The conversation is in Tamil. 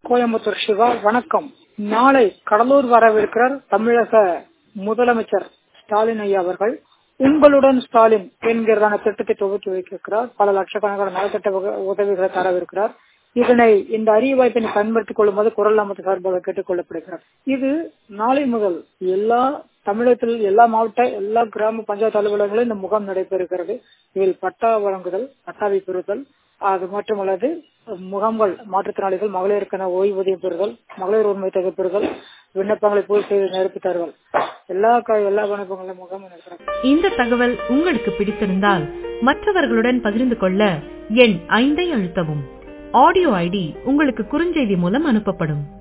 கோயம்புத்தூர் சிவா வணக்கம் நாளை கடலூர் வரவிருக்கிறார் தமிழக முதலமைச்சர் ஸ்டாலின் ஐயா அவர்கள் உங்களுடன் ஸ்டாலின் என்கிறதான திட்டத்தை துவக்கி வைத்திருக்கிறார் பல லட்சக்கணக்கான நலத்திட்ட உக- உதவிகளை தரவிருக்கிறார் இதனை இந்த அரிய வாய்ப்பினை பயன்படுத்திக் கொள்ளும்போது குரல் நமது சார்பாக கேட்டுக் கொள்ளப்படுகிறார் இது நாளை முதல் எல்லா தமிழகத்தில் எல்லா மாவட்ட எல்லா கிராம பஞ்சாயத்து அலுவலகங்களிலும் இந்த முகாம் நடைபெறுகிறது இதில் பட்டா வழங்குதல் பட்டாவை பெறுதல் அது மட்டுமல்லாது முகாம்கள் மாற்றுத்திறனாளிகள் மகளிருக்கான ஓய்வூதியம் பெறுதல் மகளிர் உரிமை தொகை பெறுதல் விண்ணப்பங்களை பூர்த்தி செய்து நிரப்பி தருதல் எல்லா க- எல்லா விண்ணப்பங்களும் முகாம் நடக்கிறது இந்த தகவல் உங்களுக்கு பிடித்திருந்தால் மற்றவர்களுடன் பகிர்ந்து கொள்ள எண் ஐந்தை அழுத்தவும் ஆடியோ ஐடி உங்களுக்கு குறுஞ்செய்தி மூலம் அனுப்பப்படும்